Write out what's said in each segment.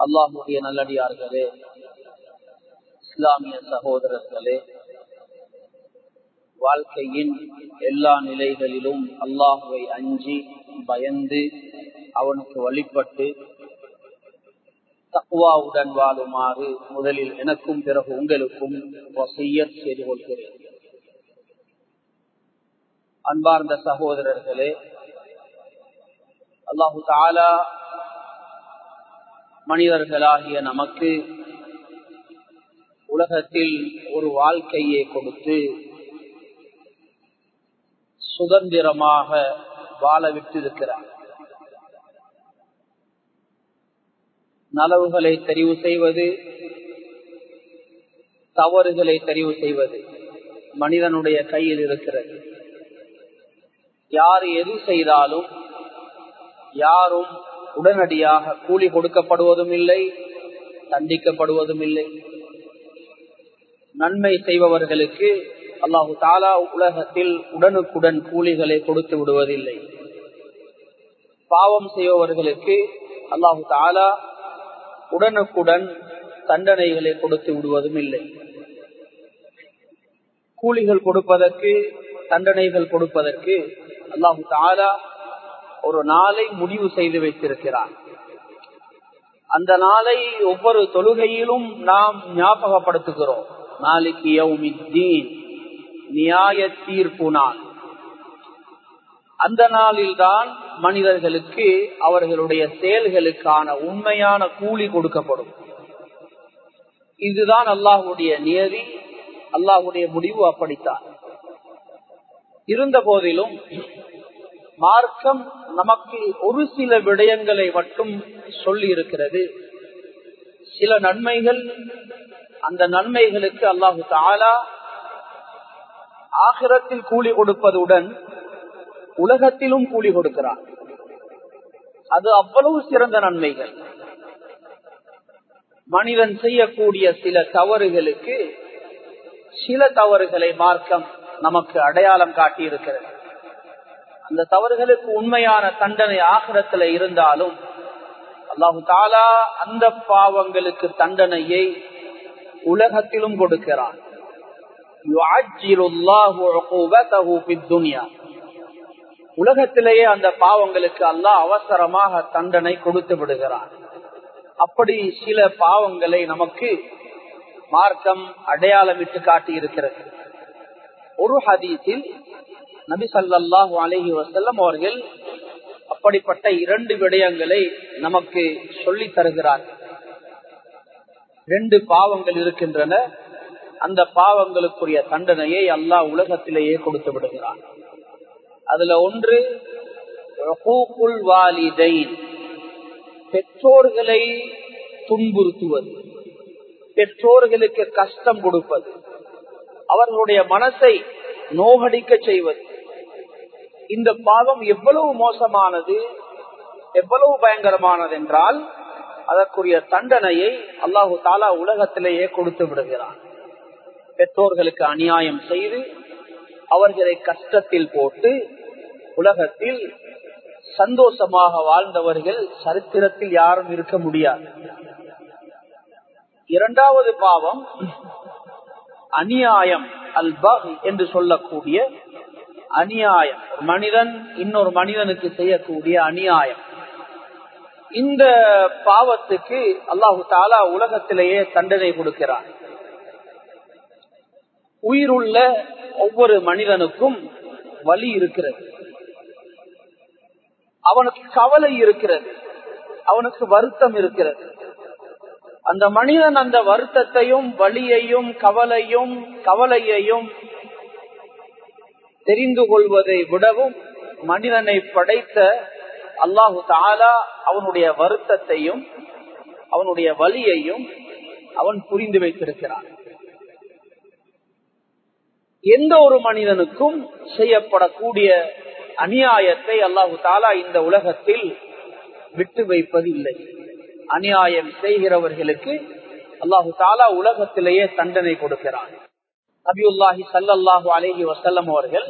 அல்லாஹுடைய நல்லடியார்களே இஸ்லாமிய சகோதரர்களே வாழ்க்கையின் எல்லா நிலைகளிலும் அல்லாஹுவை அஞ்சி பயந்து அவனுக்கு வழிபட்டு தக்குவாவுடன் வாழுமாறு முதலில் எனக்கும் பிறகு உங்களுக்கும் வசையத் செய்து கொள்கிறேன் அன்பார்ந்த சகோதரர்களே அல்லாஹு தாலா மனிதர்களாகிய நமக்கு உலகத்தில் ஒரு வாழ்க்கையை கொடுத்து சுதந்திரமாக வாழ விட்டிருக்கிறார் நலவுகளை தெரிவு செய்வது தவறுகளை தெரிவு செய்வது மனிதனுடைய கையில் இருக்கிறது யார் எது செய்தாலும் யாரும் உடனடியாக கூலி கொடுக்கப்படுவதும் இல்லை தண்டிக்கப்படுவதும் இல்லை நன்மை செய்பவர்களுக்கு அல்லாஹு தாலா உலகத்தில் உடனுக்குடன் கூலிகளை கொடுத்து விடுவதில்லை பாவம் செய்பவர்களுக்கு அல்லாஹு தாலா உடனுக்குடன் தண்டனைகளை கொடுத்து விடுவதும் இல்லை கூலிகள் கொடுப்பதற்கு தண்டனைகள் கொடுப்பதற்கு அல்லாஹு தாலா ஒரு நாளை முடிவு செய்து வைத்திருக்கிறார் அந்த நாளை ஒவ்வொரு தொழுகையிலும் நாம் ஞாபகப்படுத்துகிறோம் நாளைக்கு யௌமித்தீன் நியாய தீர்ப்பு நாள் அந்த நாளில்தான் மனிதர்களுக்கு அவர்களுடைய செயல்களுக்கான உண்மையான கூலி கொடுக்கப்படும் இதுதான் அல்லாஹுடைய நியதி அல்லாஹுடைய முடிவு அப்படித்தான் இருந்த போதிலும் மார்க்கம் நமக்கு ஒரு சில விடயங்களை மட்டும் சொல்லி இருக்கிறது சில நன்மைகள் அந்த நன்மைகளுக்கு அல்லாஹு தாலா ஆகிரத்தில் கூலி கொடுப்பதுடன் உலகத்திலும் கூலி கொடுக்கிறார் அது அவ்வளவு சிறந்த நன்மைகள் மனிதன் செய்யக்கூடிய சில தவறுகளுக்கு சில தவறுகளை மார்க்கம் நமக்கு அடையாளம் காட்டியிருக்கிறது அந்த தவறுகளுக்கு உண்மையான தண்டனை ஆகிரத்தில் இருந்தாலும் அல்லாஹு தாலா அந்த பாவங்களுக்கு தண்டனையை உலகத்திலும் கொடுக்கிறான் உலகத்திலேயே அந்த பாவங்களுக்கு அல்லாஹ் அவசரமாக தண்டனை கொடுத்து விடுகிறான் அப்படி சில பாவங்களை நமக்கு மார்க்கம் அடையாளமிட்டு காட்டி இருக்கிறது ஒரு ஹதீஸில் நபி சல்லாஹூ அலஹி வசல்லம் அவர்கள் அப்படிப்பட்ட இரண்டு விடயங்களை நமக்கு சொல்லி தருகிறார் ரெண்டு பாவங்கள் இருக்கின்றன அந்த பாவங்களுக்குரிய தண்டனையை அல்லாஹ் உலகத்திலேயே கொடுத்து விடுகிறான் அதுல ஒன்று பெற்றோர்களை துன்புறுத்துவது பெற்றோர்களுக்கு கஷ்டம் கொடுப்பது அவர்களுடைய மனசை நோகடிக்க செய்வது இந்த பாவம் எவ்வளவு மோசமானது எவ்வளவு பயங்கரமானது என்றால் அதற்குரிய தண்டனையை அல்லாஹு தாலா உலகத்திலேயே கொடுத்து விடுகிறான் பெற்றோர்களுக்கு அநியாயம் செய்து அவர்களை கஷ்டத்தில் போட்டு உலகத்தில் சந்தோஷமாக வாழ்ந்தவர்கள் சரித்திரத்தில் யாரும் இருக்க முடியாது இரண்டாவது பாவம் அநியாயம் அல் பஹ் என்று சொல்லக்கூடிய அநியாயம் ஒரு மனிதன் இன்னொரு மனிதனுக்கு செய்யக்கூடிய அநியாயம் இந்த பாவத்துக்கு அல்லாஹு தாலா உலகத்திலேயே தண்டனை கொடுக்கிறார் உயிருள்ள ஒவ்வொரு மனிதனுக்கும் வலி இருக்கிறது அவனுக்கு கவலை இருக்கிறது அவனுக்கு வருத்தம் இருக்கிறது அந்த மனிதன் அந்த வருத்தத்தையும் வலியையும் கவலையும் கவலையையும் தெரிந்து கொள்வதை விடவும் மனிதனை படைத்த அல்லாஹு தாலா அவனுடைய வருத்தத்தையும் அவனுடைய வலியையும் அவன் புரிந்து வைத்திருக்கிறான் எந்த ஒரு மனிதனுக்கும் செய்யப்படக்கூடிய அநியாயத்தை அல்லாஹு தாலா இந்த உலகத்தில் விட்டு வைப்பதில்லை அநியாயம் செய்கிறவர்களுக்கு அல்லாஹு தாலா உலகத்திலேயே தண்டனை கொடுக்கிறான் நபியுல்லாஹி சல்லாஹூ அலஹி வசல்லம் அவர்கள்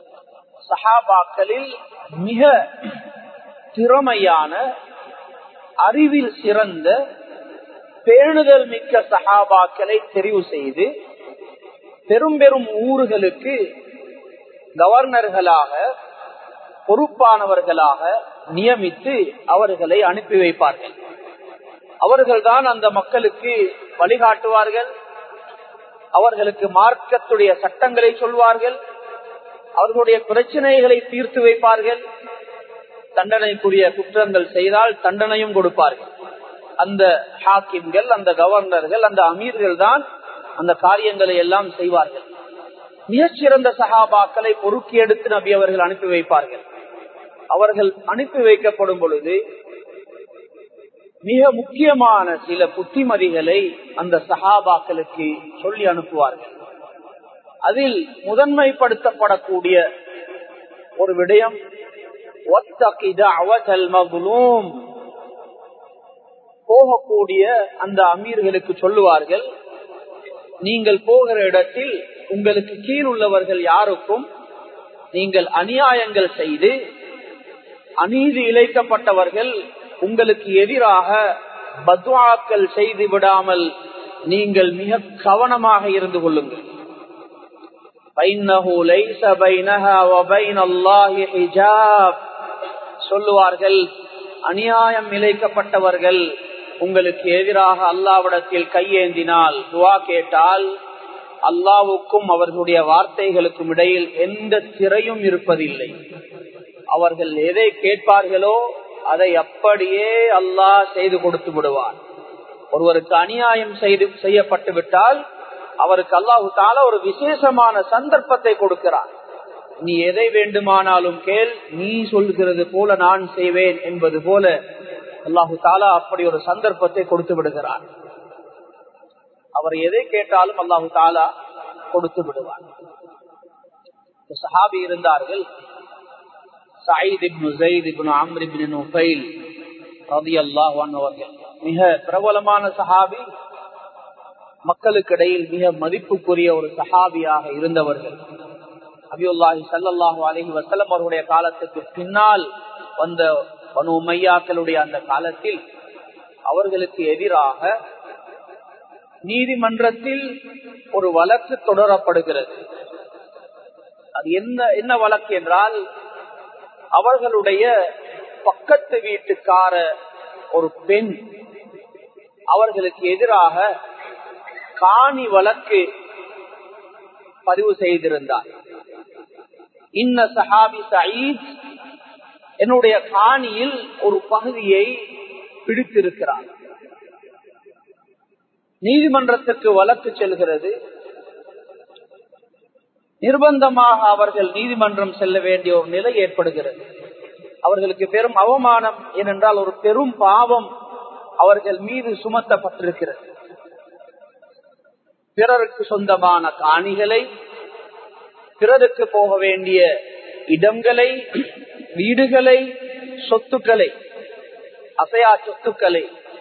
சஹாபாக்களில் மிக திறமையான அறிவில் சிறந்த பேணுதல் மிக்க சஹாபாக்களை தெரிவு செய்து பெரும் பெரும் ஊர்களுக்கு கவர்னர்களாக பொறுப்பானவர்களாக நியமித்து அவர்களை அனுப்பி வைப்பார்கள் அவர்கள்தான் அந்த மக்களுக்கு வழிகாட்டுவார்கள் அவர்களுக்கு மார்க்கத்துடைய சட்டங்களை சொல்வார்கள் அவர்களுடைய பிரச்சனைகளை தீர்த்து வைப்பார்கள் தண்டனைக்குரிய குற்றங்கள் செய்தால் தண்டனையும் கொடுப்பார்கள் அந்த ஹாக்கிம்கள் அந்த கவர்னர்கள் அந்த அமீர்கள் தான் அந்த காரியங்களை எல்லாம் செய்வார்கள் மிகச்சிறந்த சகாபாக்களை பொறுக்கி எடுத்து நபி அவர்கள் அனுப்பி வைப்பார்கள் அவர்கள் அனுப்பி வைக்கப்படும் பொழுது மிக முக்கியமான சில புத்திமதிகளை அந்த சகாபாக்களுக்கு சொல்லி அனுப்புவார்கள் அதில் முதன்மைப்படுத்தப்படக்கூடிய ஒரு விடயம் போகக்கூடிய அந்த அமீர்களுக்கு சொல்லுவார்கள் நீங்கள் போகிற இடத்தில் உங்களுக்கு கீழ் உள்ளவர்கள் யாருக்கும் நீங்கள் அநியாயங்கள் செய்து அநீதி இழைக்கப்பட்டவர்கள் உங்களுக்கு எதிராக பத்வாக்கள் செய்து விடாமல் நீங்கள் மிக கவனமாக இருந்து கொள்ளுங்கள் சொல்லுவார்கள் அநியாயம் இழைக்கப்பட்டவர்கள் உங்களுக்கு எதிராக அல்லாவிடத்தில் கையேந்தினால் துவா கேட்டால் அல்லாவுக்கும் அவர்களுடைய வார்த்தைகளுக்கும் இடையில் எந்த திரையும் இருப்பதில்லை அவர்கள் எதை கேட்பார்களோ அதை அப்படியே அல்லாஹ் செய்து கொடுத்து விடுவார் ஒருவருக்கு அநியாயம் செய்து செய்யப்பட்டு விட்டால் அவருக்கு அல்லாஹு தால ஒரு விசேஷமான சந்தர்ப்பத்தை கொடுக்கிறார் நீ எதை வேண்டுமானாலும் கேள் நீ சொல்கிறது போல நான் செய்வேன் என்பது போல அல்லாஹு தாலா அப்படி ஒரு சந்தர்ப்பத்தை கொடுத்து விடுகிறார் அவர் எதை கேட்டாலும் அல்லாஹு தாலா கொடுத்து விடுவார் சஹாபி இருந்தார்கள் மிக பிரபலமான சஹாபி மக்களுக்கு இடையில் மிக மதிப்புக்குரிய ஒரு சஹாபியாக இருந்தவர்கள் அபியுல்லாஹி சல்லாஹூ அலஹி வசலம் அவருடைய காலத்துக்கு பின்னால் வந்த பனு உமையாக்களுடைய அந்த காலத்தில் அவர்களுக்கு எதிராக நீதிமன்றத்தில் ஒரு வழக்கு தொடரப்படுகிறது அது என்ன என்ன வழக்கு என்றால் அவர்களுடைய பக்கத்து வீட்டுக்கார ஒரு பெண் அவர்களுக்கு எதிராக காணி வழக்கு பதிவு செய்திருந்தார் இன்ன சஹாபி சயீத் என்னுடைய காணியில் ஒரு பகுதியை பிடித்திருக்கிறார் நீதிமன்றத்துக்கு வழக்கு செல்கிறது நிர்பந்தமாக அவர்கள் நீதிமன்றம் செல்ல வேண்டிய ஒரு நிலை ஏற்படுகிறது அவர்களுக்கு பெரும் அவமானம் ஏனென்றால் ஒரு பெரும் பாவம் அவர்கள் மீது சுமத்தப்பட்டிருக்கிறது பிறருக்கு சொந்தமான காணிகளை பிறருக்கு போக வேண்டிய இடங்களை வீடுகளை சொத்துக்களை அசையா சொத்துக்களை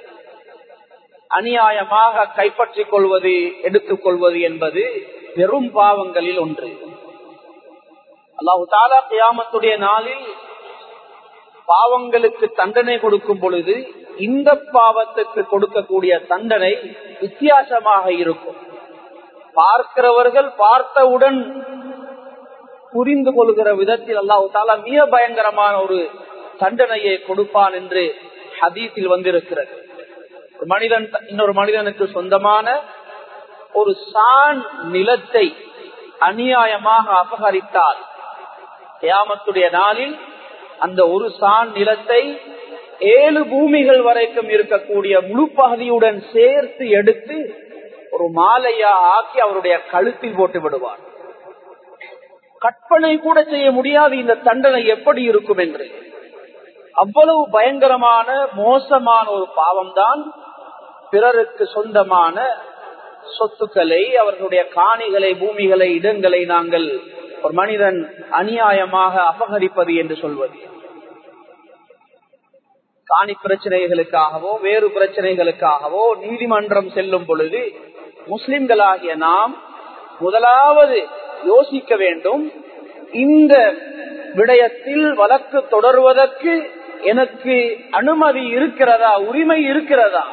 அநியாயமாக கைப்பற்றிக் கொள்வது எடுத்துக் கொள்வது என்பது பெரும் பாவங்களில் ஒன்று அல்லாஹு தாலா கியாமத்துடைய நாளில் பாவங்களுக்கு தண்டனை கொடுக்கும் பொழுது இந்த பாவத்துக்கு கொடுக்கக்கூடிய தண்டனை வித்தியாசமாக இருக்கும் பார்க்கிறவர்கள் பார்த்தவுடன் புரிந்து கொள்கிற விதத்தில் அல்லாஹு தாலா மிக பயங்கரமான ஒரு தண்டனையை கொடுப்பான் என்று ஹதீஸில் வந்திருக்கிறது ஒரு மனிதன் இன்னொரு மனிதனுக்கு சொந்தமான ஒரு சான் நிலத்தை அநியாயமாக அபகரித்தால் கியாமத்துடைய நாளில் அந்த ஒரு சான் நிலத்தை ஏழு பூமிகள் வரைக்கும் இருக்கக்கூடிய முழு பகுதியுடன் சேர்த்து எடுத்து ஒரு மாலையா ஆக்கி அவருடைய கழுத்தில் போட்டு விடுவார் கற்பனை கூட செய்ய முடியாது இந்த தண்டனை எப்படி இருக்கும் என்று அவ்வளவு பயங்கரமான மோசமான ஒரு பாவம்தான் பிறருக்கு சொந்தமான சொத்துக்களை அவர்களுடைய காணிகளை பூமிகளை இடங்களை நாங்கள் ஒரு மனிதன் அநியாயமாக அபகரிப்பது என்று சொல்வது காணி பிரச்சனைகளுக்காகவோ வேறு பிரச்சனைகளுக்காகவோ நீதிமன்றம் செல்லும் பொழுது முஸ்லிம்களாகிய நாம் முதலாவது யோசிக்க வேண்டும் இந்த விடயத்தில் வழக்கு தொடர்வதற்கு எனக்கு அனுமதி இருக்கிறதா உரிமை இருக்கிறதா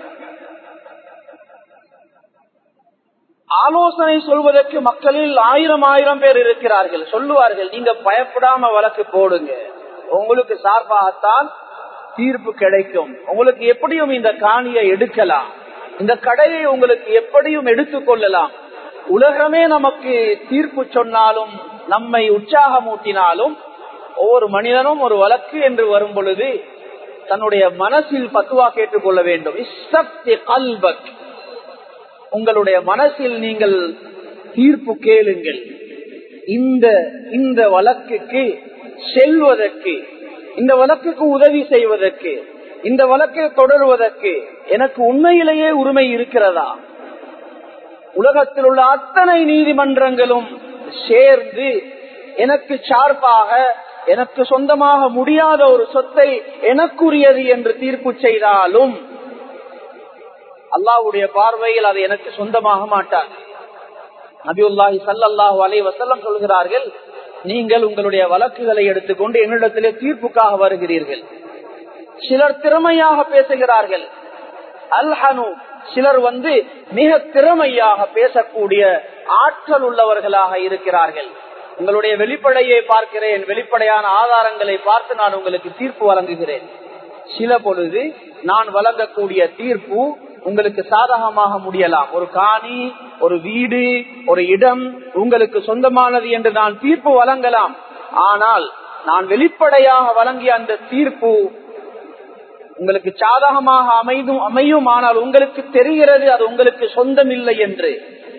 ஆலோசனை சொல்வதற்கு மக்களில் ஆயிரம் ஆயிரம் பேர் இருக்கிறார்கள் சொல்லுவார்கள் நீங்க பயப்படாம வழக்கு போடுங்க உங்களுக்கு சார்பாகத்தான் தீர்ப்பு கிடைக்கும் உங்களுக்கு எப்படியும் இந்த காணியை எடுக்கலாம் இந்த கடையை உங்களுக்கு எப்படியும் எடுத்துக் கொள்ளலாம் உலகமே நமக்கு தீர்ப்பு சொன்னாலும் நம்மை உற்சாகமூட்டினாலும் ஒவ்வொரு மனிதனும் ஒரு வழக்கு என்று வரும் பொழுது தன்னுடைய மனசில் பத்துவா கேட்டுக்கொள்ள வேண்டும் இஸ்தப்தி கல்பக் உங்களுடைய மனசில் நீங்கள் தீர்ப்பு கேளுங்கள் இந்த இந்த வழக்குக்கு செல்வதற்கு இந்த வழக்குக்கு உதவி செய்வதற்கு இந்த வழக்கை தொடருவதற்கு எனக்கு உண்மையிலேயே உரிமை இருக்கிறதா உலகத்தில் உள்ள அத்தனை நீதிமன்றங்களும் சேர்ந்து எனக்கு சார்பாக எனக்கு சொந்தமாக முடியாத ஒரு சொத்தை எனக்குரியது என்று தீர்ப்பு செய்தாலும் அல்லாவுடைய பார்வையில் அது எனக்கு சொந்தமாக மாட்டார் நபியுல்லாஹி சல்லாஹூ அலை வசல்லம் சொல்கிறார்கள் நீங்கள் உங்களுடைய வழக்குகளை எடுத்துக்கொண்டு என்னிடத்திலே தீர்ப்புக்காக வருகிறீர்கள் சிலர் திறமையாக பேசுகிறார்கள் அல்ஹனு சிலர் வந்து மிக திறமையாக பேசக்கூடிய ஆற்றல் உள்ளவர்களாக இருக்கிறார்கள் உங்களுடைய வெளிப்படையை பார்க்கிறேன் வெளிப்படையான ஆதாரங்களை பார்த்து நான் உங்களுக்கு தீர்ப்பு வழங்குகிறேன் சில பொழுது நான் வழங்கக்கூடிய தீர்ப்பு உங்களுக்கு சாதகமாக முடியலாம் ஒரு காணி ஒரு வீடு ஒரு இடம் உங்களுக்கு சொந்தமானது என்று நான் தீர்ப்பு வழங்கலாம் ஆனால் நான் வெளிப்படையாக வழங்கிய அந்த தீர்ப்பு உங்களுக்கு சாதகமாக அமைதும் அமையும் ஆனால் உங்களுக்கு தெரிகிறது அது உங்களுக்கு சொந்தம் இல்லை என்று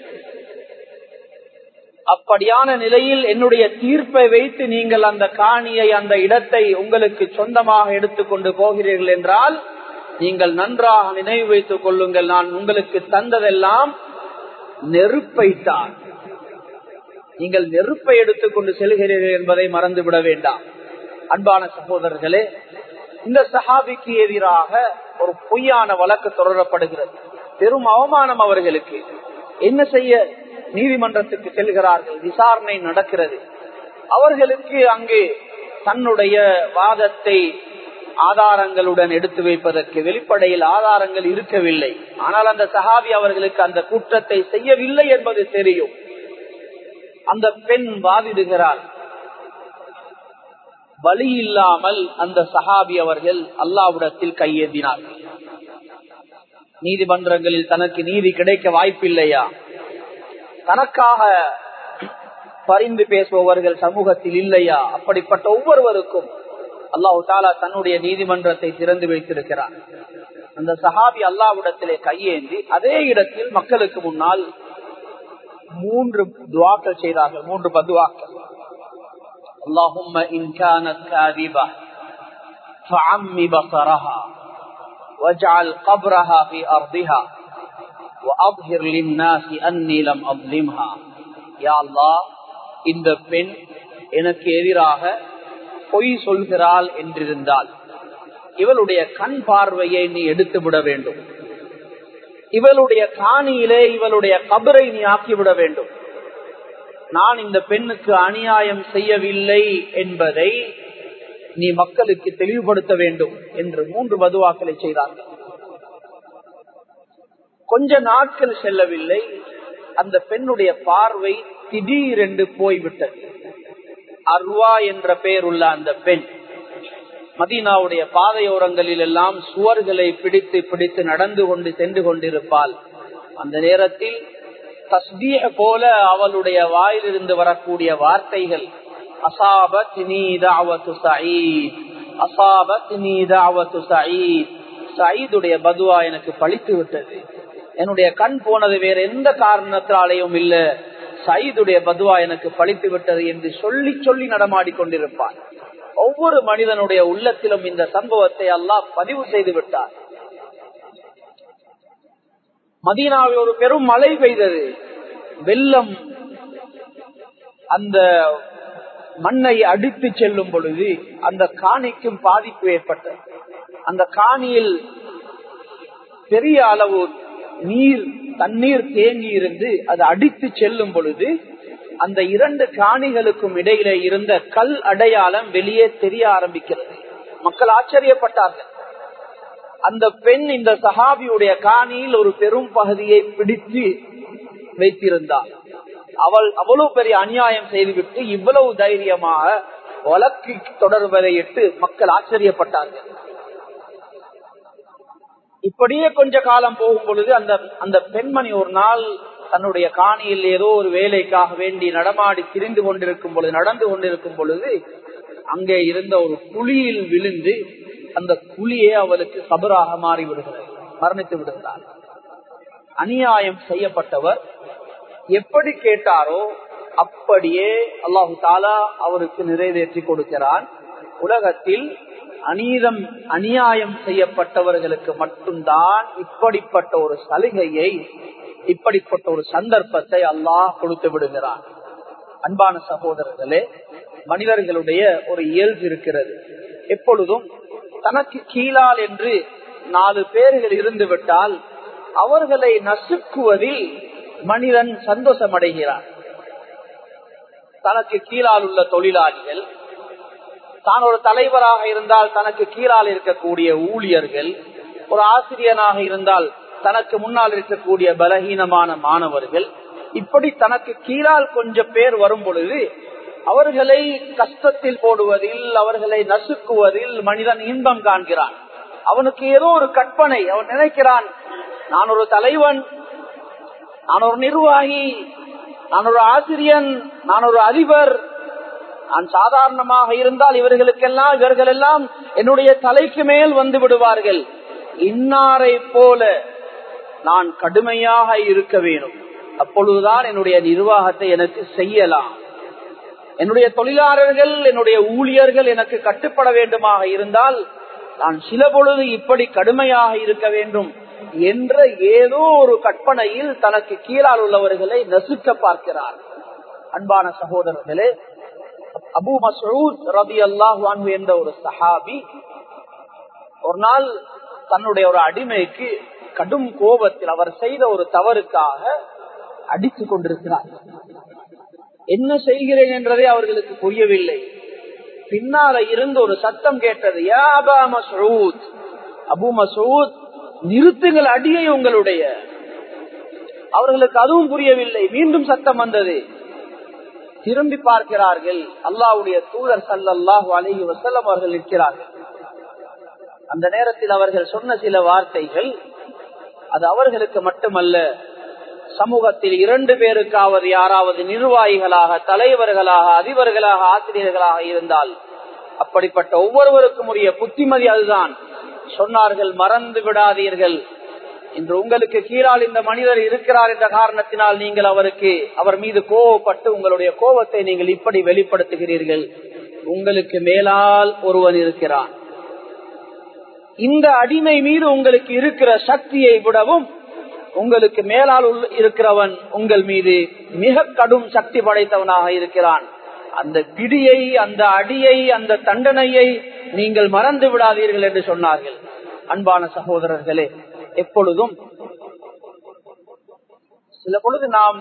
அப்படியான நிலையில் என்னுடைய தீர்ப்பை வைத்து நீங்கள் அந்த காணியை அந்த இடத்தை உங்களுக்கு சொந்தமாக எடுத்துக்கொண்டு போகிறீர்கள் என்றால் நீங்கள் நன்றாக நினைவு வைத்துக் கொள்ளுங்கள் நான் உங்களுக்கு தந்ததெல்லாம் நெருப்பைத்தான் நீங்கள் நெருப்பை எடுத்துக்கொண்டு செல்கிறீர்கள் என்பதை மறந்துவிட வேண்டாம் அன்பான சகோதரர்களே இந்த சஹாபிக்கு எதிராக ஒரு பொய்யான வழக்கு தொடரப்படுகிறது பெரும் அவமானம் அவர்களுக்கு என்ன செய்ய நீதிமன்றத்துக்கு செல்கிறார்கள் விசாரணை நடக்கிறது அவர்களுக்கு அங்கு தன்னுடைய வாதத்தை ஆதாரங்களுடன் எடுத்து வைப்பதற்கு வெளிப்படையில் ஆதாரங்கள் இருக்கவில்லை ஆனால் அந்த சஹாபி அவர்களுக்கு அந்த குற்றத்தை செய்யவில்லை என்பது தெரியும் அந்த பெண் வாதிடுகிறார் வழி இல்லாமல் அந்த சஹாபி அவர்கள் அல்லாவிடத்தில் கையேந்தினார்கள் நீதிமன்றங்களில் தனக்கு நீதி கிடைக்க வாய்ப்பில்லையா தனக்காக பரிந்து பேசுபவர்கள் சமூகத்தில் இல்லையா அப்படிப்பட்ட ஒவ்வொருவருக்கும் அல்லாஹு தாலா தன்னுடைய நீதிமன்றத்தை திறந்து வைத்திருக்கிறார் அந்த சஹாபி அல்லாவிடத்திலே கையேந்தி அதே இடத்தில் மக்களுக்கு முன்னால் மூன்று துவாக்கள் செய்தார்கள் மூன்று பதுவாக்கள் اللهم إن كانت كاذبة فعم بصرها واجعل قبرها في أرضها وأظهر للناس أني لم أظلمها يا الله இந்த பெண் எனக்கு எதிராக பொய் சொல்கிறாள் என்றிருந்தால் இவளுடைய கண் பார்வையை நீ எடுத்து விட வேண்டும் இவளுடைய காணியிலே இவளுடைய கபரை நீ ஆக்கிவிட வேண்டும் நான் இந்த பெண்ணுக்கு அநியாயம் செய்யவில்லை என்பதை நீ மக்களுக்கு தெளிவுபடுத்த வேண்டும் என்று மூன்று மதுவாக்களை செய்தார்கள் கொஞ்ச நாட்கள் செல்லவில்லை அந்த பெண்ணுடைய பார்வை திடீரென்று போய்விட்டது அர்வா என்ற பெயர் உள்ள அந்த பெண் மதீனாவுடைய பாதையோரங்களில் எல்லாம் சுவர்களை பிடித்து பிடித்து நடந்து கொண்டு சென்று கொண்டிருப்பாள் அந்த நேரத்தில் தஸ்பீக போல அவளுடைய வாயிலிருந்து வரக்கூடிய வார்த்தைகள் அசாபத் நீதாவத்து சயீத் அசாபத் நீதாவத்து சயீத் சயீதுடைய பதுவா எனக்கு பழித்து விட்டது என்னுடைய கண் போனது வேற எந்த காரணத்தினாலேயும் இல்ல சயீதுடைய பதுவா எனக்கு பழித்து விட்டது என்று சொல்லி சொல்லி நடமாடி கொண்டிருப்பார் ஒவ்வொரு மனிதனுடைய உள்ளத்திலும் இந்த சம்பவத்தை அல்லாஹ் பதிவு செய்து விட்டார் மதீனாவில் ஒரு பெரும் மழை பெய்தது வெள்ளம் அந்த மண்ணை அடித்து செல்லும் பொழுது அந்த காணிக்கும் பாதிப்பு ஏற்பட்டது அந்த காணியில் பெரிய அளவு நீர் தண்ணீர் தேங்கி இருந்து அது அடித்து செல்லும் பொழுது அந்த இரண்டு காணிகளுக்கும் இடையில இருந்த கல் அடையாளம் வெளியே தெரிய ஆரம்பிக்கிறது மக்கள் ஆச்சரியப்பட்டார்கள் அந்த பெண் இந்த சஹாபியுடைய காணியில் ஒரு பெரும் பகுதியை பிடித்து வைத்திருந்தார் அவள் அவ்வளவு பெரிய அநியாயம் செய்துவிட்டு இவ்வளவு தைரியமாக வழக்கு தொடர்வதை இட்டு மக்கள் ஆச்சரியப்பட்டார்கள் இப்படியே கொஞ்ச காலம் போகும் பொழுது அந்த அந்த பெண்மணி ஒரு நாள் தன்னுடைய காணியில் ஏதோ ஒரு வேலைக்காக வேண்டி நடமாடி திரிந்து கொண்டிருக்கும் பொழுது நடந்து கொண்டிருக்கும் பொழுது அங்கே இருந்த ஒரு குழியில் விழுந்து அந்த குழியே அவளுக்கு சபராக மாறி விடுகிறது மரணித்து விடுகிறார் அநியாயம் செய்யப்பட்டவர் எப்படி கேட்டாரோ அப்படியே அல்லாஹு தாலா அவருக்கு நிறைவேற்றி கொடுக்கிறான் உலகத்தில் அநீதம் அநியாயம் செய்யப்பட்டவர்களுக்கு மட்டும்தான் இப்படிப்பட்ட ஒரு சலுகையை இப்படிப்பட்ட ஒரு சந்தர்ப்பத்தை அல்லாஹ் கொடுத்து விடுகிறான் அன்பான சகோதரர்களே மனிதர்களுடைய ஒரு இயல்பு இருக்கிறது எப்பொழுதும் தனக்கு கீழால் என்று நாலு பேர்கள் இருந்து விட்டால் அவர்களை நசுக்குவதில் மனிதன் சந்தோஷம் அடைகிறான் தனக்கு கீழால் உள்ள தொழிலாளிகள் தான் ஒரு தலைவராக இருந்தால் தனக்கு கீழால் இருக்கக்கூடிய ஊழியர்கள் ஒரு ஆசிரியனாக இருந்தால் தனக்கு முன்னால் இருக்கக்கூடிய பலகீனமான மாணவர்கள் இப்படி தனக்கு கீழால் கொஞ்சம் பேர் வரும் பொழுது அவர்களை கஷ்டத்தில் போடுவதில் அவர்களை நசுக்குவதில் மனிதன் இன்பம் காண்கிறான் அவனுக்கு ஏதோ ஒரு கற்பனை அவன் நினைக்கிறான் நான் ஒரு தலைவன் நான் ஒரு நிர்வாகி நான் ஒரு ஆசிரியன் நான் ஒரு அதிபர் நான் சாதாரணமாக இருந்தால் இவர்களுக்கெல்லாம் இவர்கள் எல்லாம் என்னுடைய தலைக்கு மேல் வந்து விடுவார்கள் இன்னாரை போல நான் கடுமையாக இருக்க வேணும் அப்பொழுதுதான் என்னுடைய நிர்வாகத்தை எனக்கு செய்யலாம் என்னுடைய தொழிலாளர்கள் என்னுடைய ஊழியர்கள் எனக்கு கட்டுப்பட வேண்டுமாக இருந்தால் நான் சில பொழுது இப்படி கடுமையாக இருக்க வேண்டும் என்ற ஏதோ ஒரு கற்பனையில் தனக்கு கீழால் உள்ளவர்களை நசுக்க பார்க்கிறார் அன்பான சகோதரர்களே அபு மசூத் ரபி அல்லாஹு என்ற ஒரு சஹாபி ஒரு நாள் தன்னுடைய ஒரு அடிமைக்கு கடும் கோபத்தில் அவர் செய்த ஒரு தவறுக்காக அடித்து கொண்டிருக்கிறார் என்ன செய்கிறேன் என்றதே அவர்களுக்கு புரியவில்லை பின்னால இருந்து ஒரு சத்தம் கேட்டது யா அபா மசூத் அபு மசூத் நிறுத்துங்கள் அடியை உங்களுடைய அவர்களுக்கு அதுவும் புரியவில்லை மீண்டும் சத்தம் வந்தது திரும்பி பார்க்கிறார்கள் அல்லாவுடைய தூதர் சல்லாஹூ அலஹி வசல்லம் அவர்கள் நிற்கிறார்கள் அந்த நேரத்தில் அவர்கள் சொன்ன சில வார்த்தைகள் அது அவர்களுக்கு மட்டுமல்ல சமூகத்தில் இரண்டு பேருக்காவது யாராவது நிர்வாகிகளாக தலைவர்களாக அதிபர்களாக ஆசிரியர்களாக இருந்தால் அப்படிப்பட்ட ஒவ்வொருவருக்கும் உரிய புத்திமதி அதுதான் சொன்னார்கள் மறந்து விடாதீர்கள் இன்று உங்களுக்கு கீழால் இந்த மனிதர் இருக்கிறார் என்ற காரணத்தினால் நீங்கள் அவருக்கு அவர் மீது கோவப்பட்டு உங்களுடைய கோபத்தை நீங்கள் இப்படி வெளிப்படுத்துகிறீர்கள் உங்களுக்கு மேலால் ஒருவன் இருக்கிறான் இந்த அடிமை மீது உங்களுக்கு இருக்கிற சக்தியை விடவும் உங்களுக்கு மேலால் இருக்கிறவன் உங்கள் மீது மிக கடும் சக்தி படைத்தவனாக இருக்கிறான் அந்த பிடியை அந்த அடியை அந்த தண்டனையை நீங்கள் மறந்து விடாதீர்கள் என்று சொன்னார்கள் அன்பான சகோதரர்களே எப்பொழுதும் சில பொழுது நாம்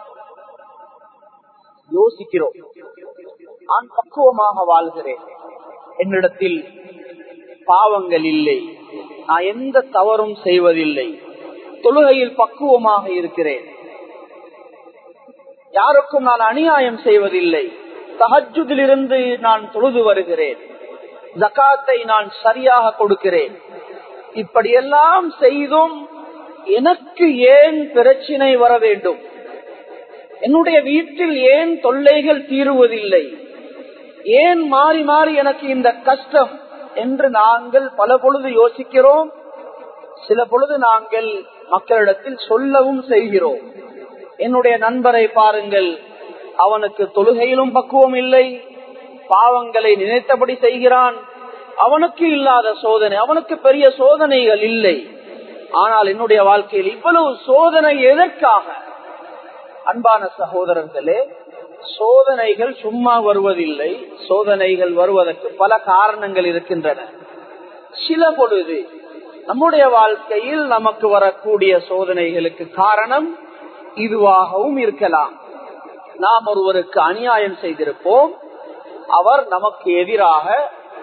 யோசிக்கிறோம் நான் பக்குவமாக வாழ்கிறேன் என்னிடத்தில் பாவங்கள் இல்லை நான் எந்த தவறும் செய்வதில்லை தொழுகையில் பக்குவமாக இருக்கிறேன் யாருக்கும் நான் அநியாயம் செய்வதில்லை தகஜுதிலிருந்து நான் தொழுது வருகிறேன் ஜக்காத்தை நான் சரியாக கொடுக்கிறேன் இப்படியெல்லாம் செய்தும் எனக்கு ஏன் பிரச்சினை வர வேண்டும் என்னுடைய வீட்டில் ஏன் தொல்லைகள் தீருவதில்லை ஏன் மாறி மாறி எனக்கு இந்த கஷ்டம் என்று நாங்கள் பல பொழுது யோசிக்கிறோம் சில பொழுது நாங்கள் மக்களிடத்தில் சொல்லவும் செய்கிறோம் என்னுடைய நண்பரை பாருங்கள் அவனுக்கு தொழுகையிலும் பக்குவம் இல்லை பாவங்களை நினைத்தபடி செய்கிறான் அவனுக்கு இல்லாத சோதனை அவனுக்கு பெரிய சோதனைகள் இல்லை ஆனால் என்னுடைய வாழ்க்கையில் இவ்வளவு சோதனை எதற்காக அன்பான சகோதரர்களே சோதனைகள் சும்மா வருவதில்லை சோதனைகள் வருவதற்கு பல காரணங்கள் இருக்கின்றன சில பொழுது நம்முடைய வாழ்க்கையில் நமக்கு வரக்கூடிய சோதனைகளுக்கு காரணம் இதுவாகவும் இருக்கலாம் நாம் ஒருவருக்கு அநியாயம் செய்திருப்போம் அவர் நமக்கு எதிராக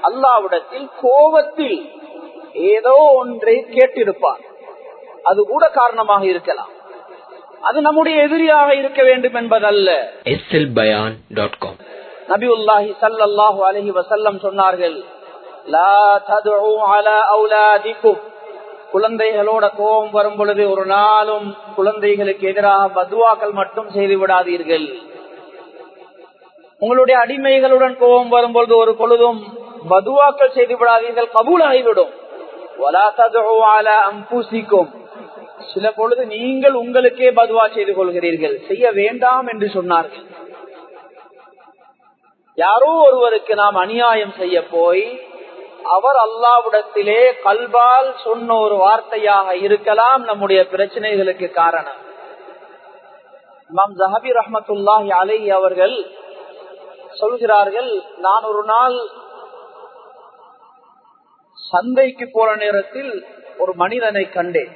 அல்லாவிடத்தில் கோபத்தில் ஏதோ ஒன்றை கேட்டிருப்பார் அது கூட காரணமாக இருக்கலாம் அது நம்முடைய எதிரியாக இருக்க வேண்டும் என்பதல்ல slbayan.com நபியுல்லாஹி ஸல்லல்லாஹு அலைஹி வஸல்லம் சொன்னார்கள் லா ததுஉ அலா அவுலாதிக்கும் குழந்தைகளோட கோபம் வரும் பொழுது ஒரு நாளும் குழந்தைகளுக்கு எதிராக பதுவாக்கள் மட்டும் செய்து விடாதீர்கள் உங்களுடைய அடிமைகளுடன் கோபம் வரும்பொழுது ஒரு பொழுதும் பதுவாக்கள் செய்து விடாதீர்கள் கபூலாகிவிடும் வலா ததுஉ அலா அன்புசிக்கும் சில பொழுது நீங்கள் உங்களுக்கே பதுவா செய்து கொள்கிறீர்கள் செய்ய வேண்டாம் என்று சொன்னார்கள் யாரோ ஒருவருக்கு நாம் அநியாயம் செய்ய போய் அவர் அல்லாவிடத்திலே கல்பால் சொன்ன ஒரு வார்த்தையாக இருக்கலாம் நம்முடைய பிரச்சனைகளுக்கு காரணம் இமாம் ஜஹபி ரஹமத்துல்லாஹி அலை அவர்கள் சொல்கிறார்கள் நான் ஒரு நாள் சந்தைக்கு போற நேரத்தில் ஒரு மனிதனை கண்டேன்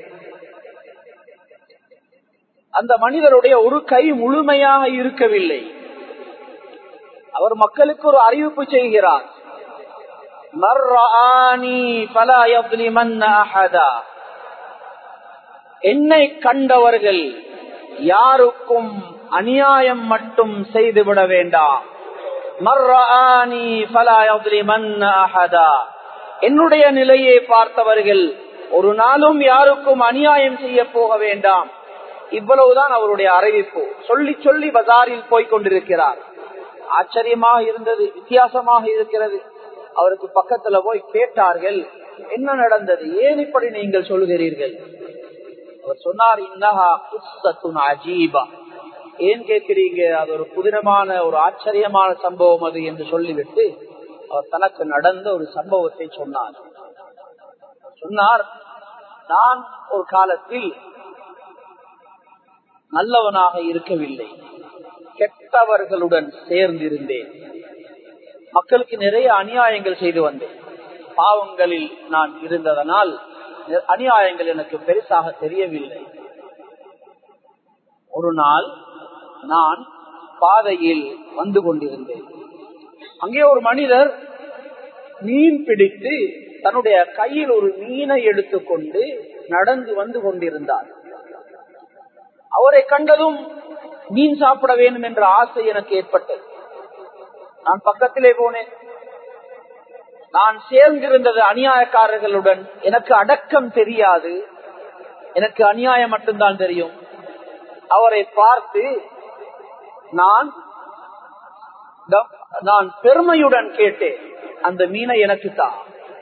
அந்த மனிதருடைய ஒரு கை முழுமையாக இருக்கவில்லை அவர் மக்களுக்கு ஒரு அறிவிப்பு செய்கிறார் என்னை கண்டவர்கள் யாருக்கும் அநியாயம் மட்டும் செய்துவிட வேண்டாம் என்னுடைய நிலையை பார்த்தவர்கள் ஒரு நாளும் யாருக்கும் அநியாயம் செய்ய போக வேண்டாம் இவ்வளவுதான் அவருடைய அறிவிப்பு சொல்லி சொல்லி பஜாரில் போய் கொண்டிருக்கிறார் ஆச்சரியமாக இருந்தது வித்தியாசமாக இருக்கிறது அவருக்கு பக்கத்துல போய் கேட்டார்கள் என்ன நடந்தது ஏன் இப்படி நீங்கள் சொல்கிறீர்கள் அவர் சொன்னார் இன்னஹா குஸ்ஸத்துன் அஜீபா ஏன் கேட்கிறீங்க அது ஒரு புதினமான ஒரு ஆச்சரியமான சம்பவம் அது என்று சொல்லிவிட்டு அவர் தனக்கு நடந்த ஒரு சம்பவத்தை சொன்னார் சொன்னார் நான் ஒரு காலத்தில் நல்லவனாக இருக்கவில்லை கெட்டவர்களுடன் சேர்ந்திருந்தேன் மக்களுக்கு நிறைய அநியாயங்கள் செய்து வந்தேன் பாவங்களில் நான் இருந்ததனால் அநியாயங்கள் எனக்கு பெருசாக தெரியவில்லை ஒரு நாள் நான் பாதையில் வந்து கொண்டிருந்தேன் அங்கே ஒரு மனிதர் மீன் பிடித்து தன்னுடைய கையில் ஒரு மீனை எடுத்துக்கொண்டு நடந்து வந்து கொண்டிருந்தார் அவரை கண்டதும் மீன் சாப்பிட வேண்டும் என்ற ஆசை எனக்கு ஏற்பட்டது நான் பக்கத்திலே போனேன் நான் சேர்ந்திருந்தது அநியாயக்காரர்களுடன் எனக்கு அடக்கம் தெரியாது எனக்கு அநியாயம் மட்டும்தான் தெரியும் அவரை பார்த்து நான் நான் பெருமையுடன் கேட்டேன் அந்த மீனை எனக்கு தான்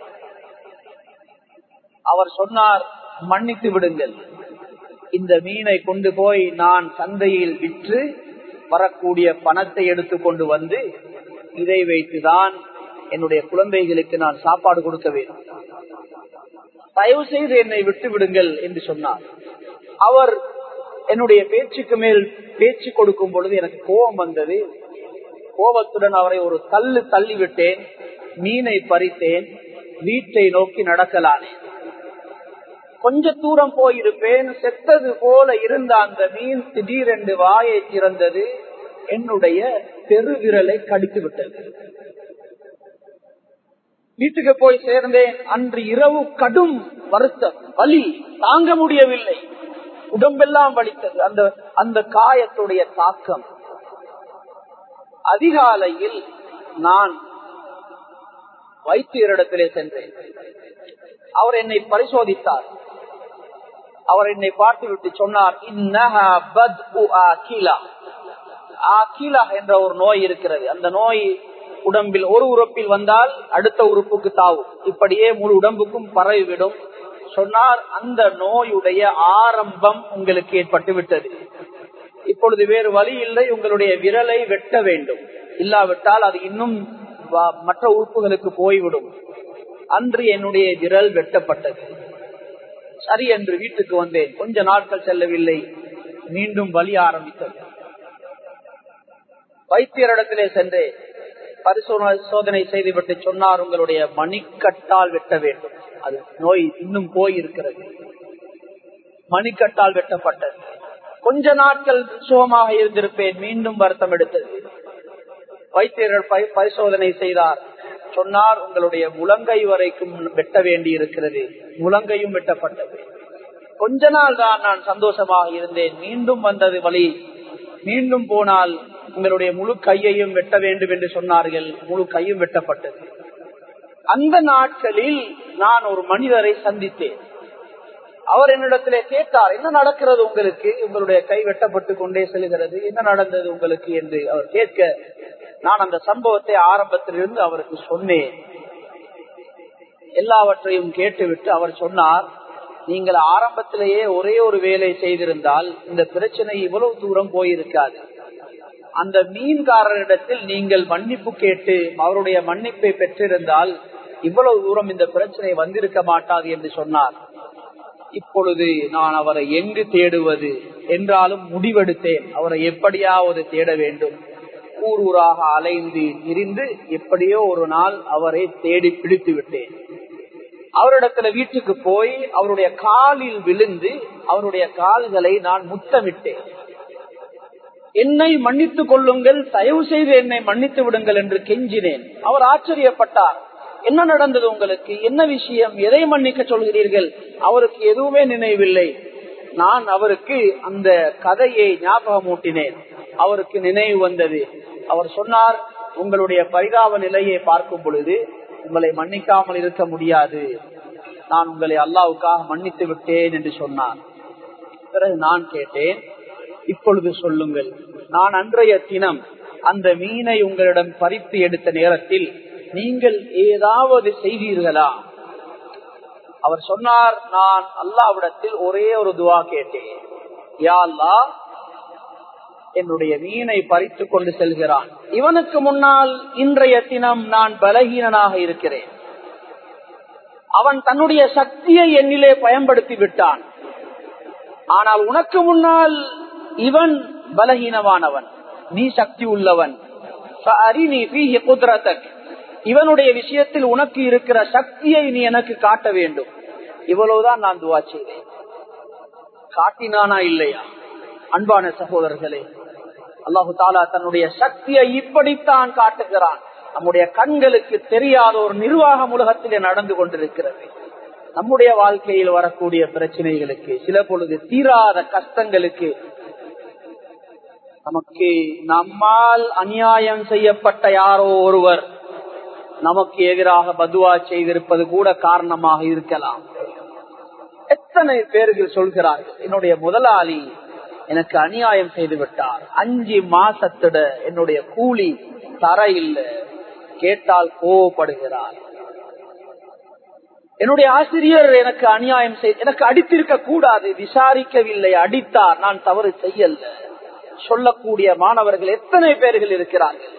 அவர் சொன்னார் மன்னித்து விடுங்கள் இந்த மீனை கொண்டு போய் நான் சந்தையில் விற்று வரக்கூடிய பணத்தை எடுத்து கொண்டு வந்து இதை வைத்துதான் என்னுடைய குழந்தைகளுக்கு நான் சாப்பாடு கொடுக்க வேண்டும் தயவு செய்து என்னை விட்டு விடுங்கள் என்று சொன்னார் அவர் என்னுடைய பேச்சுக்கு மேல் பேச்சு கொடுக்கும் பொழுது எனக்கு கோபம் வந்தது கோபத்துடன் அவரை ஒரு தள்ளு தள்ளிவிட்டேன் மீனை பறித்தேன் வீட்டை நோக்கி நடக்கலானேன் கொஞ்ச தூரம் போயிருப்பேன் செத்தது போல இருந்த அந்த மீன் திடீரென்று வாயை திறந்தது என்னுடைய பெருவிரலை கடித்து விட்டது வீட்டுக்கு போய் சேர்ந்தேன் அன்று இரவு கடும் வருத்தம் வலி தாங்க முடியவில்லை உடம்பெல்லாம் வலித்தது அந்த அந்த காயத்துடைய தாக்கம் அதிகாலையில் நான் வைத்தியரிடத்திலே சென்றேன் அவர் என்னை பரிசோதித்தார் அவர் என்னை பார்த்து விட்டு சொன்னார் என்ற ஒரு நோய் இருக்கிறது அந்த நோய் உடம்பில் ஒரு உறுப்பில் வந்தால் அடுத்த உறுப்புக்கு தாவும் இப்படியே முழு உடம்புக்கும் பரவிவிடும் சொன்னார் அந்த நோயுடைய ஆரம்பம் உங்களுக்கு ஏற்பட்டு விட்டது இப்பொழுது வேறு வழி இல்லை உங்களுடைய விரலை வெட்ட வேண்டும் இல்லாவிட்டால் அது இன்னும் மற்ற உறுப்புகளுக்கு போய்விடும் அன்று என்னுடைய விரல் வெட்டப்பட்டது சரி என்று வீட்டுக்கு வந்தேன் கொஞ்ச நாட்கள் செல்லவில்லை மீண்டும் வலி ஆரம்பித்தது வைத்தியரிடத்திலே சென்று பரிசோதனை செய்துவிட்டு சொன்னார் உங்களுடைய மணிக்கட்டால் வெட்ட வேண்டும் அது நோய் இன்னும் போயிருக்கிறது மணிக்கட்டால் வெட்டப்பட்டது கொஞ்ச நாட்கள் சுகமாக இருந்திருப்பேன் மீண்டும் வருத்தம் எடுத்தது வைத்தியர்கள் பரிசோதனை செய்தார் சொன்னார் உங்களுடைய முழங்கை வரைக்கும் வெட்ட வேண்டி இருக்கிறது முழங்கையும் வெட்டப்பட்டது கொஞ்ச நாள் தான் நான் சந்தோஷமாக இருந்தேன் மீண்டும் வந்தது வழி மீண்டும் போனால் உங்களுடைய முழு கையையும் வெட்ட வேண்டும் என்று சொன்னார்கள் முழு கையும் வெட்டப்பட்டது அந்த நாட்களில் நான் ஒரு மனிதரை சந்தித்தேன் அவர் என்னிடத்திலே கேட்டார் என்ன நடக்கிறது உங்களுக்கு உங்களுடைய கை வெட்டப்பட்டு கொண்டே செல்கிறது என்ன நடந்தது உங்களுக்கு என்று அவர் கேட்க நான் அந்த சம்பவத்தை ஆரம்பத்திலிருந்து அவருக்கு சொன்னேன் எல்லாவற்றையும் கேட்டுவிட்டு அவர் சொன்னார் நீங்கள் ஆரம்பத்திலேயே ஒரே ஒரு வேலை செய்திருந்தால் இந்த பிரச்சனை இவ்வளவு தூரம் போயிருக்காது அந்த மீன்காரரிடத்தில் நீங்கள் மன்னிப்பு கேட்டு அவருடைய மன்னிப்பை பெற்றிருந்தால் இவ்வளவு தூரம் இந்த பிரச்சனை வந்திருக்க மாட்டாது என்று சொன்னார் இப்பொழுது நான் அவரை எங்கு தேடுவது என்றாலும் முடிவெடுத்தேன் அவரை எப்படியாவது தேட வேண்டும் ஊர் ஊராக அலைந்து திரிந்து எப்படியோ ஒரு நாள் அவரை தேடி பிடித்து விட்டேன் அவரிடத்துல வீட்டுக்கு போய் அவருடைய காலில் விழுந்து அவருடைய கால்களை நான் முத்தமிட்டேன் என்னை மன்னித்துக் கொள்ளுங்கள் தயவு செய்து என்னை மன்னித்து விடுங்கள் என்று கெஞ்சினேன் அவர் ஆச்சரியப்பட்டார் என்ன நடந்தது உங்களுக்கு என்ன விஷயம் எதை மன்னிக்க சொல்கிறீர்கள் அவருக்கு எதுவுமே நினைவில்லை நான் அவருக்கு அந்த கதையை ஞாபகமூட்டினேன் அவருக்கு நினைவு வந்தது அவர் சொன்னார் உங்களுடைய பரிதாப நிலையை பார்க்கும் பொழுது உங்களை மன்னிக்காமல் இருக்க முடியாது நான் உங்களை அல்லாவுக்காக மன்னித்து விட்டேன் என்று சொன்னார் பிறகு நான் கேட்டேன் இப்பொழுது சொல்லுங்கள் நான் அன்றைய தினம் அந்த மீனை உங்களிடம் பறித்து எடுத்த நேரத்தில் நீங்கள் ஏதாவது செய்தீர்களா அவர் சொன்னார் நான் அல்லாவிடத்தில் ஒரே ஒரு துவா கேட்டேன் யா அல்லா என்னுடைய மீனை பறித்து கொண்டு செல்கிறான் இவனுக்கு முன்னால் இன்றைய தினம் நான் பலகீனனாக இருக்கிறேன் அவன் தன்னுடைய சக்தியை என்னிலே பயன்படுத்தி விட்டான் ஆனால் உனக்கு முன்னால் இவன் பலகீனமானவன் நீ சக்தி உள்ளவன் இவனுடைய விஷயத்தில் உனக்கு இருக்கிற சக்தியை நீ எனக்கு காட்ட வேண்டும் இவ்வளவுதான் நான் துவா செய்தேன் காட்டினானா இல்லையா அன்பான சகோதரர்களே அல்லாஹு தாலா தன்னுடைய சக்தியை இப்படித்தான் காட்டுகிறான் நம்முடைய கண்களுக்கு தெரியாத ஒரு நிர்வாகம் உலகத்திலே நடந்து கொண்டிருக்கிறது நம்முடைய வாழ்க்கையில் வரக்கூடிய பிரச்சனைகளுக்கு சில பொழுது தீராத கஷ்டங்களுக்கு நமக்கு நம்மால் அநியாயம் செய்யப்பட்ட யாரோ ஒருவர் நமக்கு எதிராக பதுவா செய்திருப்பது கூட காரணமாக இருக்கலாம் எத்தனை பேர்கள் சொல்கிறார்கள் என்னுடைய முதலாளி எனக்கு அநியாயம் செய்து விட்டார் அஞ்சு மாசத்திட என்னுடைய கூலி தர இல்லை கேட்டால் கோவப்படுகிறார் என்னுடைய ஆசிரியர் எனக்கு அநியாயம் செய்து எனக்கு அடித்திருக்க கூடாது விசாரிக்கவில்லை அடித்தார் நான் தவறு செய்யல சொல்லக்கூடிய மாணவர்கள் எத்தனை பேர்கள் இருக்கிறார்கள்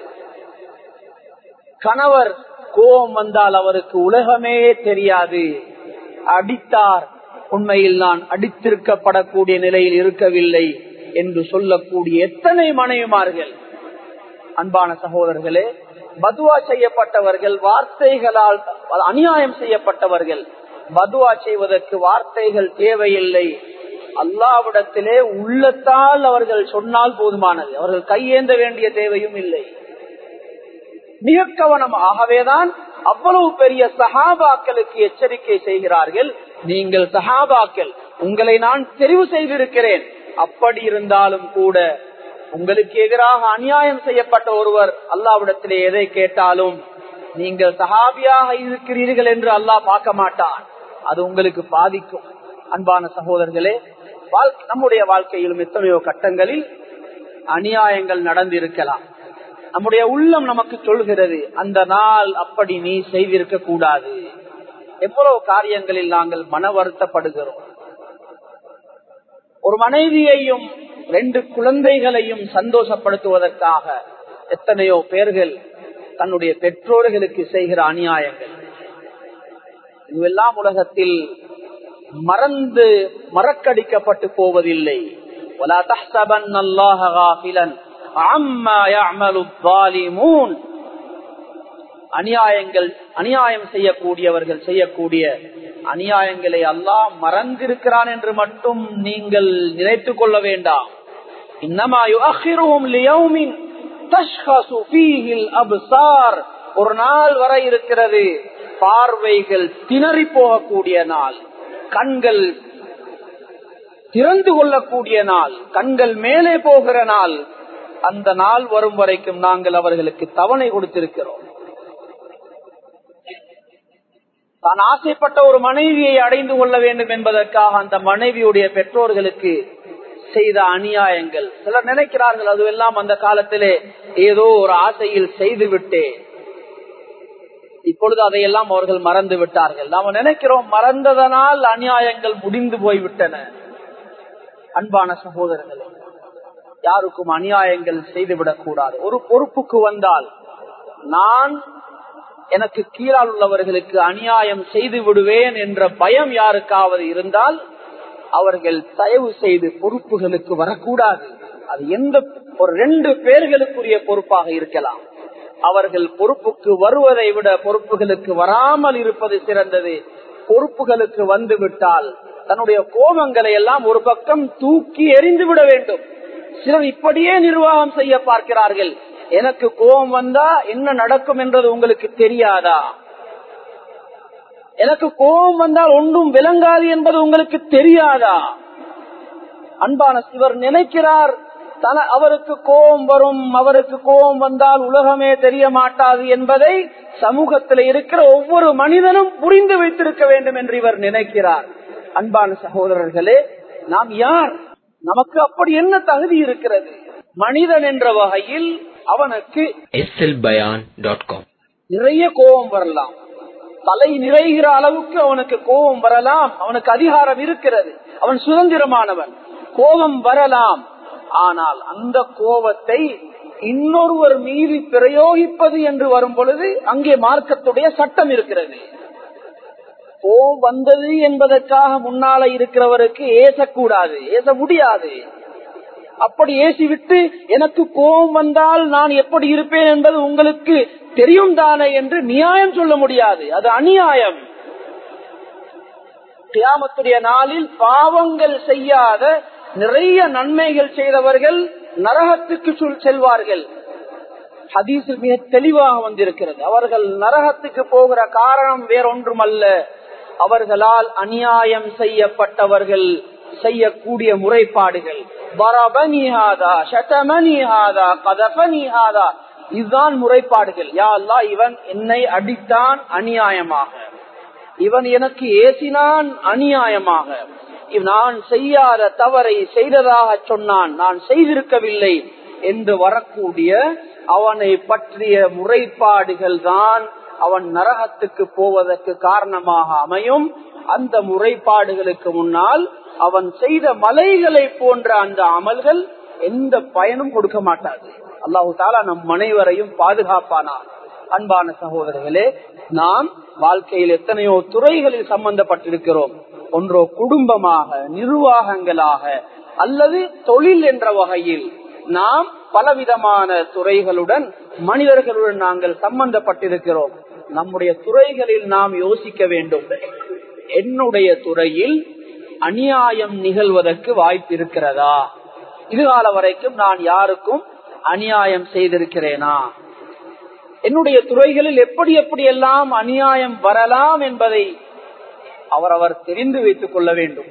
கணவர் கோபம் வந்தால் அவருக்கு உலகமே தெரியாது அடித்தார் உண்மையில் நான் அடித்திருக்கப்படக்கூடிய நிலையில் இருக்கவில்லை என்று சொல்லக்கூடிய எத்தனை மனைவிமார்கள் அன்பான சகோதரர்களே பதுவா செய்யப்பட்டவர்கள் வார்த்தைகளால் அநியாயம் செய்யப்பட்டவர்கள் பதுவா செய்வதற்கு வார்த்தைகள் தேவையில்லை அல்லாவிடத்திலே உள்ளத்தால் அவர்கள் சொன்னால் போதுமானது அவர்கள் கையேந்த வேண்டிய தேவையும் இல்லை மிக கவனம் ஆகவேதான் அவ்வளவு பெரிய சஹாபாக்களுக்கு எச்சரிக்கை செய்கிறார்கள் நீங்கள் சஹாபாக்கள் உங்களை நான் தெரிவு செய்திருக்கிறேன் அப்படி இருந்தாலும் கூட உங்களுக்கு எதிராக அநியாயம் செய்யப்பட்ட ஒருவர் அல்லாவிடத்திலே எதை கேட்டாலும் நீங்கள் சஹாபியாக இருக்கிறீர்கள் என்று அல்லாஹ் பார்க்க மாட்டான் அது உங்களுக்கு பாதிக்கும் அன்பான சகோதரர்களே நம்முடைய வாழ்க்கையிலும் எத்தனையோ கட்டங்களில் அநியாயங்கள் நடந்திருக்கலாம் நம்முடைய உள்ளம் நமக்கு சொல்கிறது அந்த நாள் அப்படி நீ செய்திருக்க கூடாது எவ்வளவு காரியங்களில் நாங்கள் மன வருத்தப்படுகிறோம் ஒரு மனைவியையும் ரெண்டு குழந்தைகளையும் சந்தோஷப்படுத்துவதற்காக எத்தனையோ பேர்கள் தன்னுடைய பெற்றோர்களுக்கு செய்கிற அநியாயங்கள் இதுவெல்லாம் உலகத்தில் மறந்து மறக்கடிக்கப்பட்டு போவதில்லை ولا تحسبن الله غافلا عما يعمل الظالمون அநியாயங்கள் அநியாயம் செய்யக்கூடியவர்கள் செய்யக்கூடிய அநியாயங்களை அல்லாஹ் மறந்திருக்கிறான் என்று மட்டும் நீங்கள் நினைத்துக் கொள்ள வேண்டாம் இன்னமா யுஅخிருஹும் லியௌமின் தஷ்கசு ஃபீஹில் அப்சார் ஒரு நாள் வர இருக்கிறது பார்வைகள் திணறி போகக்கூடிய நாள் கண்கள் திறந்து கொள்ளக்கூடிய நாள் கண்கள் மேலே போகிற நாள் அந்த நாள் வரும் வரைக்கும் நாங்கள் அவர்களுக்கு தவணை கொடுத்திருக்கிறோம் தான் ஆசைப்பட்ட ஒரு மனைவியை அடைந்து கொள்ள வேண்டும் என்பதற்காக அந்த மனைவியுடைய பெற்றோர்களுக்கு செய்த அநியாயங்கள் சிலர் நினைக்கிறார்கள் அதுவெல்லாம் அந்த காலத்திலே ஏதோ ஒரு ஆசையில் செய்து விட்டேன் இப்பொழுது அதையெல்லாம் அவர்கள் மறந்து விட்டார்கள் நாம் நினைக்கிறோம் மறந்ததனால் அநியாயங்கள் முடிந்து போய்விட்டன அன்பான சகோதரர்களே யாருக்கும் அநியாயங்கள் செய்துவிடக் கூடாது ஒரு பொறுப்புக்கு வந்தால் நான் எனக்கு கீழால் உள்ளவர்களுக்கு அநியாயம் செய்து விடுவேன் என்ற பயம் யாருக்காவது இருந்தால் அவர்கள் தயவு செய்து பொறுப்புகளுக்கு வரக்கூடாது அது எந்த ஒரு ரெண்டு பேர்களுக்குரிய பொறுப்பாக இருக்கலாம் அவர்கள் பொறுப்புக்கு வருவதை விட பொறுப்புகளுக்கு வராமல் இருப்பது சிறந்தது பொறுப்புகளுக்கு வந்து விட்டால் தன்னுடைய கோபங்களை எல்லாம் ஒரு பக்கம் தூக்கி எறிந்து விட வேண்டும் சிலர் இப்படியே நிர்வாகம் செய்ய பார்க்கிறார்கள் எனக்கு கோபம் வந்தா என்ன நடக்கும் என்றது உங்களுக்கு தெரியாதா எனக்கு கோபம் வந்தால் ஒன்றும் விளங்காது என்பது உங்களுக்கு தெரியாதா அன்பான சிவர் நினைக்கிறார் தன அவருக்கு கோபம் வரும் அவருக்கு கோபம் வந்தால் உலகமே தெரிய மாட்டாது என்பதை சமூகத்தில் இருக்கிற ஒவ்வொரு மனிதனும் புரிந்து வைத்திருக்க வேண்டும் என்று இவர் நினைக்கிறார் அன்பான சகோதரர்களே நாம் யார் நமக்கு அப்படி என்ன தகுதி இருக்கிறது மனிதன் என்ற வகையில் அவனுக்கு slbayan.com நிறைய கோபம் வரலாம் தலை நிறைகிற அளவுக்கு அவனுக்கு கோபம் வரலாம் அவனுக்கு அதிகாரம் இருக்கிறது அவன் சுதந்திரமானவன் கோபம் வரலாம் ஆனால் அந்த கோபத்தை இன்னொருவர் மீது பிரயோகிப்பது என்று வரும் பொழுது அங்கே மார்க்கத்துடைய சட்டம் இருக்கிறது கோபம் வந்தது என்பதற்காக முன்னால இருக்கிறவருக்கு ஏசக்கூடாது ஏச முடியாது அப்படி ஏசிவிட்டு எனக்கு கோபம் வந்தால் நான் எப்படி இருப்பேன் என்பது உங்களுக்கு தெரியும் தானே என்று நியாயம் சொல்ல முடியாது அது அநியாயம் கியாமத்துடைய நாளில் பாவங்கள் செய்யாத நிறைய நன்மைகள் செய்தவர்கள் நரகத்துக்கு சொல் செல்வார்கள் ஹதீஸில் மிக தெளிவாக வந்திருக்கிறது அவர்கள் நரகத்துக்கு போகிற காரணம் வேறொன்றும் அல்ல அவர்களால் அநியாயம் செய்யப்பட்டவர்கள் செய்யக்கூடிய முறைப்பாடுகள் வரபனிஹாதா ஷதமனிஹாதா கதபனிஹாதா இதுதான் முறைப்பாடுகள் யா அல்லா இவன் என்னை அடித்தான் அநியாயமாக இவன் எனக்கு ஏசினான் அநியாயமாக நான் செய்யாத தவறை செய்ததாக சொன்னான் நான் செய்திருக்கவில்லை என்று வரக்கூடிய அவனை பற்றிய முறைப்பாடுகள் தான் அவன் நரகத்துக்கு போவதற்கு காரணமாக அமையும் அந்த முறைப்பாடுகளுக்கு முன்னால் அவன் செய்த மலைகளை போன்ற அந்த அமல்கள் எந்த பயனும் கொடுக்க மாட்டாது அல்லாஹு தாலா நம் அனைவரையும் பாதுகாப்பானார் அன்பான சகோதரர்களே நாம் வாழ்க்கையில் எத்தனையோ துறைகளில் சம்பந்தப்பட்டிருக்கிறோம் ஒன்றோ குடும்பமாக நிர்வாகங்களாக அல்லது தொழில் என்ற வகையில் நாம் பலவிதமான துறைகளுடன் மனிதர்களுடன் நாங்கள் சம்பந்தப்பட்டிருக்கிறோம் நம்முடைய துறைகளில் நாம் யோசிக்க வேண்டும் என்னுடைய துறையில் அநியாயம் நிகழ்வதற்கு வாய்ப்பு இருக்கிறதா இதுகால வரைக்கும் நான் யாருக்கும் அநியாயம் செய்திருக்கிறேனா என்னுடைய துறைகளில் எப்படி எப்படி எல்லாம் அநியாயம் வரலாம் என்பதை அவரவர் தெரிந்து வைத்துக் கொள்ள வேண்டும்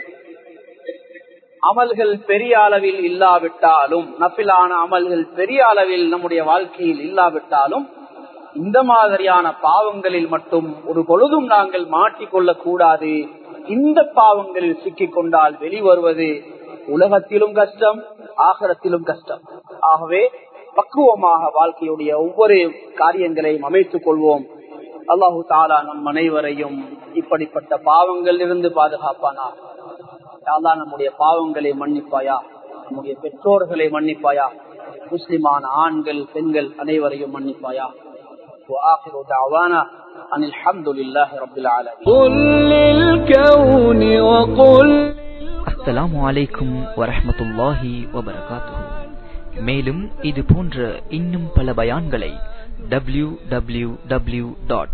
அமல்கள் பெரிய அளவில் இல்லாவிட்டாலும் நப்பிலான அமல்கள் பெரிய அளவில் நம்முடைய வாழ்க்கையில் இல்லாவிட்டாலும் இந்த மாதிரியான பாவங்களில் மட்டும் ஒரு பொழுதும் நாங்கள் மாட்டிக்கொள்ளக் கூடாது இந்த பாவங்களில் சிக்கிக் கொண்டால் வெளிவருவது உலகத்திலும் கஷ்டம் ஆகரத்திலும் கஷ்டம் ஆகவே பக்குவமாக வாழ்க்கையுடைய ஒவ்வொரு காரியங்களையும் அமைத்துக் கொள்வோம் அல்லாஹு தாலா நம் அனைவரையும் இப்படிப்பட்ட பாவங்கள் இருந்து பாதுகாப்பானா யாதா நம்முடைய பாவங்களை மன்னிப்பாயா நம்முடைய பெற்றோர்களை மன்னிப்பாயா முஸ்லிமான ஆண்கள் பெண்கள் அனைவரையும் மன்னிப்பாயா وآخر دعوانا أن الحمد لله رب العالمين قل للكون وقل அஸ்ஸலாமு அலைக்கும் வரஹ்மத்துல்லாஹி வபரகாத்துஹு மேலும் இது போன்ற இன்னும் பல பயான்களை டபிள்யூ டபிள்யூ டபிள்யூ டாட்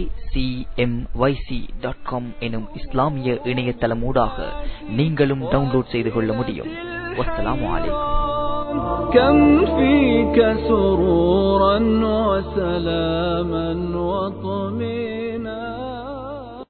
எனும் இஸ்லாமிய இணையதளமூடாக நீங்களும் டவுன்லோட் செய்து கொள்ள முடியும் வஸ்ஸலாமு அலைக்கும் كم فيك سرورا وسلاما وطمئنا